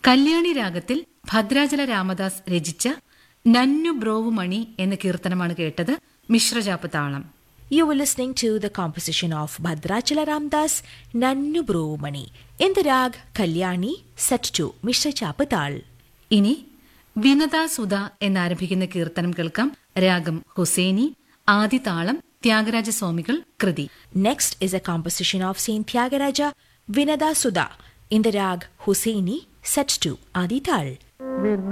കല്യാണി രാഗത്തിൽ ഭദ്രാചല രാമദാസ് രചിച്ച നന്നു ബ്രോവു മണി എന്ന കീർത്തനമാണ് കേട്ടത് മിശ്രജാപ്പ് താളം You were listening to the composition of Bhadrachala Ramdas Nannu Bromani in the rag Kalyani set to Mishra Chapatal. ഇനി വിനത സുധ എന്നാരംഭിക്കുന്ന കീർത്തനം കേൾക്കാം രാഗം ഹുസൈനി ആദിതാളം ത്യാഗരാജസ്വാമികൾ കൃതി Next is a composition of Saint Tyagaraja Vinada Sudha in the rag Husseini set to Adital.